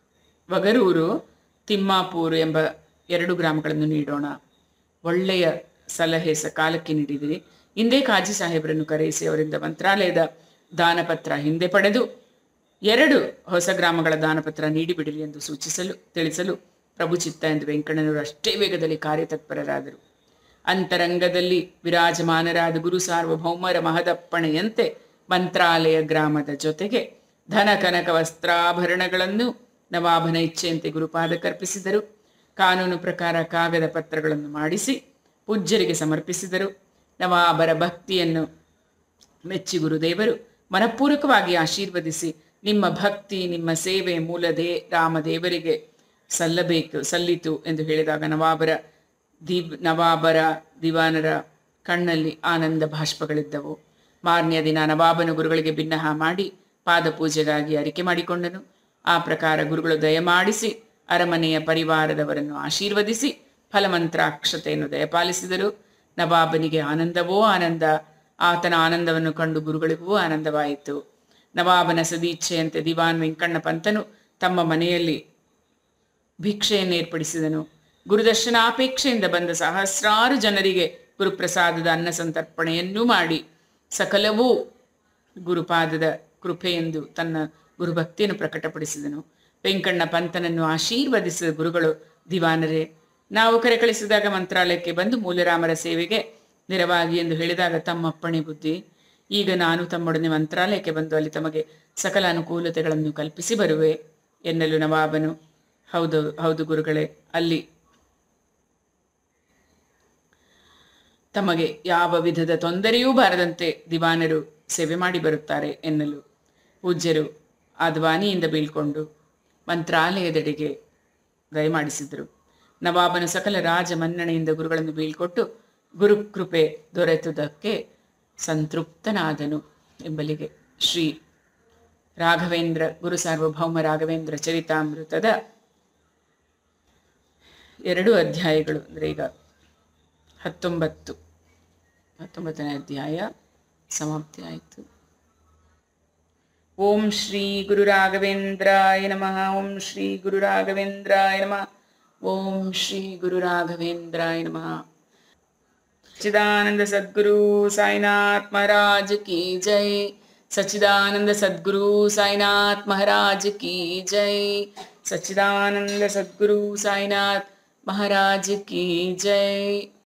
ವಗರೂರು ತಿಮ್ಮಾಪೂರು ಎಂಬ ಎರಡು ಗ್ರಾಮಗಳನ್ನು ನೀಡೋಣ ಒಳ್ಳೆಯ ಸಲಹೆ ಸಕಾಲಕ್ಕೆ ನೀಡಿದಿರಿ ಹಿಂದೆ ಕಾಜಿ ಸಾಹೇಬರನ್ನು ಕರೆಯಿಸಿ ಅವರಿಂದ ಮಂತ್ರಾಲಯದ ದಾನಪತ್ರ ಹಿಂದೆ ಪಡೆದು ಎರಡು ಹೊಸ ಗ್ರಾಮಗಳ ದಾನಪತ್ರ ನೀಡಿಬಿಡಲಿ ಎಂದು ಸೂಚಿಸಲು ತಿಳಿಸಲು ಪ್ರಭು ಚಿತ್ತ ಎಂದು ವೆಂಕಣ್ಣನವರು ಅಷ್ಟೇ ವೇಗದಲ್ಲಿ ಕಾರ್ಯತತ್ಪರರಾದರು ಅಂತರಂಗದಲ್ಲಿ ವಿರಾಜಮಾನರಾದ ಗುರು ಸಾರ್ವಭೌಮರ ಮಹದಪ್ಪಣೆಯಂತೆ ಮಂತ್ರಾಲಯ ಗ್ರಾಮದ ಜೊತೆಗೆ ಧನ ಕನಕ ವಸ್ತ್ರಾಭರಣಗಳನ್ನು ನವಾಬನ ಇಚ್ಛೆಯಂತೆ ಗುರುಪಾದಕರ್ಪಿಸಿದರು ಕಾನೂನು ಪ್ರಕಾರ ಕಾಗದ ಪತ್ರಗಳನ್ನು ಮಾಡಿಸಿ ಪೂಜ್ಯರಿಗೆ ಸಮರ್ಪಿಸಿದರು ನವಾಬರ ಭಕ್ತಿಯನ್ನು ಮೆಚ್ಚಿ ಗುರುದೇವರು ಮನಪೂರ್ವಕವಾಗಿ ಆಶೀರ್ವದಿಸಿ ನಿಮ್ಮ ಭಕ್ತಿ ನಿಮ್ಮ ಸೇವೆ ಮೂಲದೇ ರಾಮದೇವರಿಗೆ ಸಲ್ಲಬೇಕು ಸಲ್ಲಿತು ಎಂದು ಹೇಳಿದಾಗ ನವಾಬರ ದಿವ್ ನವಾಬರ ದಿವಾನರ ಕಣ್ಣಲ್ಲಿ ಆನಂದ ಭಾಷ್ಪಗಳಿದ್ದವು ಮಾರನೆಯ ದಿನ ನವಾಬನ ಗುರುಗಳಿಗೆ ಭಿನ್ನಹ ಮಾಡಿ ಪಾದ ಪೂಜೆಗಾಗಿ ಅರಿಕೆ ಮಾಡಿಕೊಂಡನು ಆ ಪ್ರಕಾರ ಗುರುಗಳು ದಯಮಾಡಿಸಿ ಅರಮನೆಯ ಪರಿವಾರದವರನ್ನು ಆಶೀರ್ವದಿಸಿ ಫಲಮಂತ್ರಾಕ್ಷತೆಯನ್ನು ದಯಪಾಲಿಸಿದರು ನವಾಬನಿಗೆ ಆನಂದವೋ ಆನಂದ ಆತನ ಆನಂದವನ್ನು ಕಂಡು ಗುರುಗಳಿಗೂ ಆನಂದವಾಯಿತು ನವಾಬನ ಸದೀಚ್ಛೆಯಂತೆ ದಿವಾನ್ ವೆಂಕಣ್ಣ ಪಂತನು ತಮ್ಮ ಮನೆಯಲ್ಲಿ ಭಿಕ್ಷೆಯನ್ನು ಏರ್ಪಡಿಸಿದನು ಗುರುದರ್ಶನಾಪೇಕ್ಷೆಯಿಂದ ಬಂದ ಸಹಸ್ರಾರು ಜನರಿಗೆ ಗುರುಪ್ರಸಾದದ ಅನ್ನ ಸಂತರ್ಪಣೆಯನ್ನೂ ಮಾಡಿ ಸಕಲವೂ ಗುರುಪಾದದ ಕೃಪೆಯೆಂದು ತನ್ನ ಗುರುಭಕ್ತಿಯನ್ನು ಪ್ರಕಟಪಡಿಸಿದನು ವೆಂಕಣ್ಣ ಪಂತನನ್ನು ಆಶೀರ್ವದಿಸಿದ ಗುರುಗಳು ದಿವಾನರೇ ನಾವು ಕರೆ ಕಳಿಸಿದಾಗ ಮಂತ್ರಾಲಯಕ್ಕೆ ಬಂದು ಮೂಲರಾಮರ ಸೇವೆಗೆ ನೆರವಾಗಿ ಎಂದು ಹೇಳಿದಾಗ ತಮ್ಮ ಅಪ್ಪಣೆ ಬುದ್ಧಿ ಈಗ ನಾನು ತಮ್ಮೊಡನೆ ಮಂತ್ರಾಲಯಕ್ಕೆ ಬಂದು ಅಲ್ಲಿ ತಮಗೆ ಸಕಲ ಅನುಕೂಲತೆಗಳನ್ನು ಕಲ್ಪಿಸಿ ಬರುವೆ ಎನ್ನಲು ನವಾಬನು ಹೌದು ಹೌದು ಗುರುಗಳೇ ಅಲ್ಲಿ ತಮಗೆ ಯಾವ ವಿಧದ ತೊಂದರೆಯೂ ಬಾರದಂತೆ ದಿವಾನರು ಸೇವೆ ಮಾಡಿ ಬರುತ್ತಾರೆ ಎನ್ನಲು ಪೂಜ್ಯರು ಆ ಧ್ವಾನಿಯಿಂದ ಬೀಳ್ಕೊಂಡು ಮಂತ್ರಾಲಯದೆಡೆಗೆ ದಯಮಾಡಿಸಿದರು ನವಾಬನು ಸಕಲ ರಾಜ ಮನ್ನಣೆಯಿಂದ ಗುರುಗಳನ್ನು ಬೀಳ್ಕೊಟ್ಟು ಗುರುಕೃಪೆ ದೊರೆತುದಕ್ಕೆ ಸಂತೃಪ್ತನಾದನು ಎಂಬಲಿಗೆ ಶ್ರೀ ರಾಘವೇಂದ್ರ ಗುರು ಸಾರ್ವಭೌಮ ರಾಘವೇಂದ್ರ ಚರಿತಾಮೃತದ ಎರಡು ಅಧ್ಯಾಯಗಳು ಅಂದರೆ ಈಗ ಹತ್ತೊಂಬತ್ತು ಹತ್ತೊಂಬತ್ತನೇ ಅಧ್ಯಾಯ ಸಮಾಪ್ತಿ ಆಯಿತು ಓಂ ಶ್ರೀ ಗುರು ರಾಘವೇಂದ್ರಾಯ ನಮಃ ಓಂ ಶ್ರೀ ಗುರು ರಾಘವೇಂದ್ರಾಯ ನಮಃ ಓಂ ಶ್ರೀ ಗುರು ರಾಘವೇಂದ್ರಾಯ ನಮಃ सच्चिदानंद सद्गुरु साईनाथ महाराज की जय सच्चिदानंद सद्गुरु साईनाथ महाराज की जय सच्चिदानंद सद्गुरु साईनाथ महाराज की जय